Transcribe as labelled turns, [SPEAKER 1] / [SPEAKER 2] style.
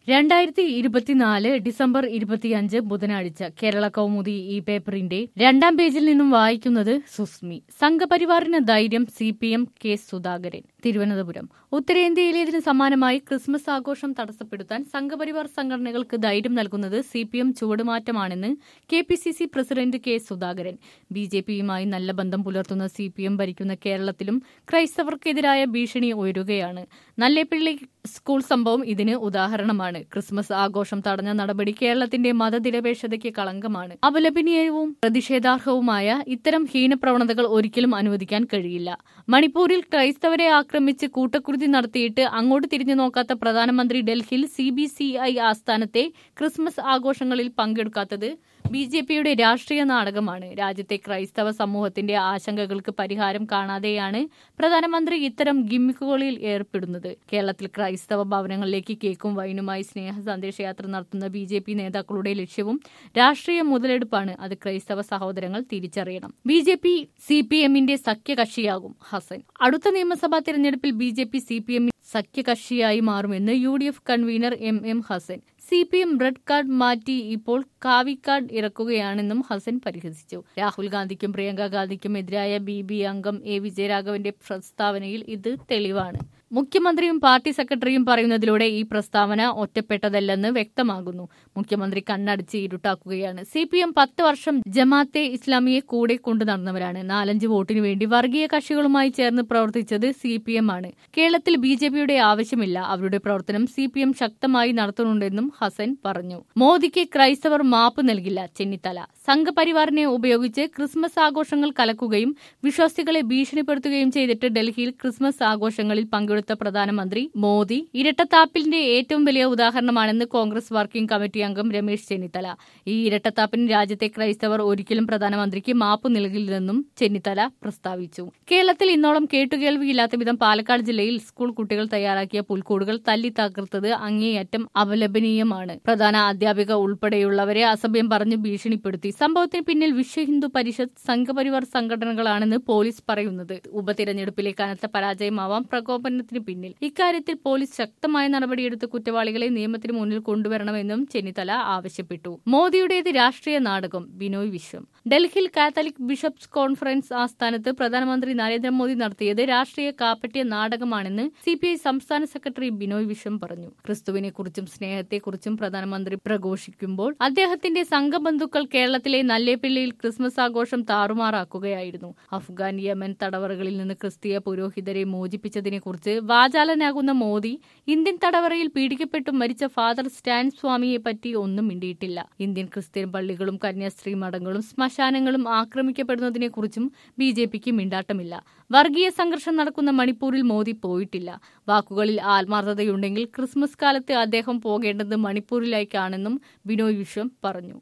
[SPEAKER 1] രണ്ടായിരത്തി ഇരുപത്തിനാല് ഡിസംബർ ഇരുപത്തിയഞ്ച് ബുധനാഴ്ച കേരള കൗമുദി ഈ പേപ്പറിന്റെ രണ്ടാം പേജിൽ നിന്നും വായിക്കുന്നത് സുസ്മി സംഘപരിവാറിന് ധൈര്യം C P M K Sudhakaran Thiruvananthapuram ഉത്തരേന്ത്യയിലേതിന് സമാനമായി ക്രിസ്മസ് ആഘോഷം തടസ്സപ്പെടുത്താൻ സംഘപരിവാർ സംഘടനകൾക്ക് ധൈര്യം നൽകുന്നത് സി പി എം ചുവടുമാറ്റമാണെന്ന് K P C C president K Sudhakaran B J പിയുമായി നല്ല ബന്ധം പുലർത്തുന്ന സി പി എം ഭരിക്കുന്ന കേരളത്തിലും ക്രൈസ്തവർക്കെതിരായ ഭീഷണി ഉയരുകയാണ് നല്ലേപ്പിള്ളി സ്കൂൾ സംഭവം ഇതിന് ഉദാഹരണമാണ് ക്രിസ്മസ് ആഘോഷം തടഞ്ഞ നടപടി കേരളത്തിന്റെ മതനിരപേക്ഷതയ്ക്ക് കളങ്കമാണ് അപലപനീയവും പ്രതിഷേധാർഹവുമായ ഇത്തരം ഹീനപ്രവണതകൾ ഒരിക്കലും അനുവദിക്കാൻ കഴിയില്ല മണിപ്പൂരിൽ ക്രൈസ്തവരെ ആക്രമിച്ച് കൂട്ടക്കുരുതി നടത്തിയിട്ട് അങ്ങോട്ട് തിരിഞ്ഞു നോക്കാത്ത പ്രധാനമന്ത്രി ഡൽഹിയിൽ സി ബി സി ഐ ആസ്ഥാനത്തെ ക്രിസ്മസ് ആഘോഷങ്ങളിൽ പങ്കെടുക്കാത്തത് ബി ജെ പിയുടെ രാഷ്ട്രീയ നാടകമാണ് രാജ്യത്തെ ക്രൈസ്തവ സമൂഹത്തിന്റെ ആശങ്കകൾക്ക് പരിഹാരം കാണാതെയാണ് പ്രധാനമന്ത്രി ഇത്തരം ഗിമ്മിക്കുകളിൽ ഏർപ്പെടുന്നത് കേരളത്തിൽ ക്രൈസ്തവ ഭവനങ്ങളിലേക്ക് കേക്കും വൈനുമായി സ്നേഹ സന്ദേശയാത്ര നടത്തുന്ന ബി ജെ പി നേതാക്കളുടെ ലക്ഷ്യവും രാഷ്ട്രീയ മുതലെടുപ്പാണ് അത് ക്രൈസ്തവ സഹോദരങ്ങൾ തിരിച്ചറിയണം B J P C P എമ്മിന്റെ സഖ്യകക്ഷിയാകും ഹസൻ അടുത്ത നിയമസഭാ തെരഞ്ഞെടുപ്പിൽ B J P C P M സഖ്യകക്ഷിയായി മാറുമെന്ന് U D F convener M M Hassan C P M red card മാറ്റി ഇപ്പോൾ കാവി കാർഡ് ഇറക്കുകയാണെന്നും ഹസൻ പരിഹസിച്ചു രാഹുൽ ഗാന്ധിക്കും പ്രിയങ്ക ഗാന്ധിക്കും എതിരായ ബി ബി അംഗം എ വിജയരാഘവന്റെ പ്രസ്താവനയിൽ ഇത് തെളിവാണ് മുഖ്യമന്ത്രിയും പാർട്ടി സെക്രട്ടറിയും പറയുന്നതിലൂടെ ഈ പ്രസ്താവന ഒറ്റപ്പെട്ടതല്ലെന്ന് വ്യക്തമാകുന്നു മുഖ്യമന്ത്രി കണ്ണടച്ച് ഇരുട്ടാക്കുകയാണ് സി പി എം പത്ത് വർഷം ജമാഅത്തെ ഇസ്ലാമിയെ കൂടെ കൊണ്ടു നടന്നവരാണ് നാലഞ്ച് വോട്ടിനു വേണ്ടി വർഗീയ കക്ഷികളുമായി ചേർന്ന് പ്രവർത്തിച്ചത് സി പി എം ആണ് കേരളത്തിൽ ബി ജെ പിയുടെ ആവശ്യമില്ല അവരുടെ പ്രവർത്തനം സി പി എം ശക്തമായി നടത്തുന്നുണ്ടെന്നും ഹസൻ പറഞ്ഞു മോദിക്ക് ക്രൈസ്തവർ മാപ്പ് നൽകില്ല ചെന്നിത്തല സംഘപരിവാറിനെ ഉപയോഗിച്ച് ക്രിസ്മസ് ആഘോഷങ്ങൾ കലക്കുകയും വിശ്വാസികളെ ഭീഷണിപ്പെടുത്തുകയും ചെയ്തിട്ട് ഡൽഹിയിൽ ക്രിസ്മസ് ആഘോഷങ്ങളിൽ പങ്കെടുത്ത പ്രധാനമന്ത്രി മോദി ഇരട്ടത്താപ്പിന്റെ ഏറ്റവും വലിയ ഉദാഹരണമാണെന്ന് കോൺഗ്രസ് വർക്കിംഗ് കമ്മിറ്റി അംഗം രമേശ് ചെന്നിത്തല ഈ ഇരട്ടത്താപ്പിന് രാജ്യത്തെ ക്രൈസ്തവർ ഒരിക്കലും പ്രധാനമന്ത്രിക്ക് മാപ്പ് നൽകില്ലെന്നും ചെന്നിത്തല പ്രസ്താവിച്ചു കേരളത്തിൽ ഇന്നോളം കേട്ടുകേൾവിയില്ലാത്ത വിധം പാലക്കാട് ജില്ലയിൽ സ്കൂൾ കുട്ടികൾ തയ്യാറാക്കിയ പുൽക്കൂടുകൾ തല്ലി തകർത്തത് അങ്ങേയറ്റം അപലപനീയമാണ് പ്രധാന അധ്യാപിക ഉൾപ്പെടെയുള്ളവരെ അസഭ്യം പറഞ്ഞ് ഭീഷണിപ്പെടുത്തി സംഭവത്തിന് പിന്നിൽ വിശ്വ ഹിന്ദു പരിഷത്ത് സംഘപരിവാർ സംഘടനകളാണെന്ന് പോലീസ് പറയുന്നത് ഉപതിരഞ്ഞെടുപ്പിലെ കനത്ത പരാജയമാവാം പ്രകോപനത്തിന് പിന്നിൽ ഇക്കാര്യത്തിൽ പോലീസ് ശക്തമായ നടപടിയെടുത്ത് കുറ്റവാളികളെ നിയമത്തിന് മുന്നിൽ കൊണ്ടുവരണമെന്നും ചെന്നിത്തല ആവശ്യപ്പെട്ടു മോദിയുടേത് രാഷ്ട്രീയ നാടകം ബിനോയ് വിശ്വം ഡൽഹിയിൽ കാത്തലിക് ബിഷപ്സ് കോൺഫറൻസ് ആസ്ഥാനത്ത് പ്രധാനമന്ത്രി നരേന്ദ്രമോദി നടത്തിയത് രാഷ്ട്രീയ കാപ്പറ്റ്യ നാടകമാണെന്ന് സിപിഐ സംസ്ഥാന സെക്രട്ടറി ബിനോയ് വിശ്വം പറഞ്ഞു ക്രിസ്തുവിനെക്കുറിച്ചും സ്നേഹത്തെക്കുറിച്ചും പ്രധാനമന്ത്രി പ്രഘോഷിക്കുമ്പോൾ അദ്ദേഹത്തിന്റെ സംഘബന്ധുക്കൾ കേരളത്തിലെ നല്ലേപ്പിള്ളിയിൽ ക്രിസ്മസ് ആഘോഷം താറുമാറാക്കുകയായിരുന്നു അഫ്ഗാൻ യമൻ തടവറകളിൽ നിന്ന് ക്രിസ്തീയ പുരോഹിതരെ മോചിപ്പിച്ചതിനെക്കുറിച്ച് വാചാലനാകുന്ന മോദി ഇന്ത്യൻ തടവറയിൽ പീഡിക്കപ്പെട്ടു മരിച്ച ഫാദർ സ്റ്റാൻ സ്വാമിയെ പറ്റി ഒന്നും മിണ്ടിയിട്ടില്ല ഇന്ത്യൻ ക്രിസ്ത്യൻ പള്ളികളും കന്യാസ്ത്രീ മഠങ്ങളും ശ്മശാനങ്ങളും ആക്രമിക്കപ്പെടുന്നതിനെക്കുറിച്ചും ബി ജെ പിക്ക് മിണ്ടാട്ടമില്ല വർഗീയ സംഘർഷം നടക്കുന്ന മണിപ്പൂരിൽ മോദി പോയിട്ടില്ല വാക്കുകളിൽ ആത്മാർത്ഥതയുണ്ടെങ്കിൽ ക്രിസ്മസ് കാലത്ത് അദ്ദേഹം പോകേണ്ടത് മണിപ്പൂരിലേക്കാണെന്നും ബിനോയ് വിശ്വം പറഞ്ഞു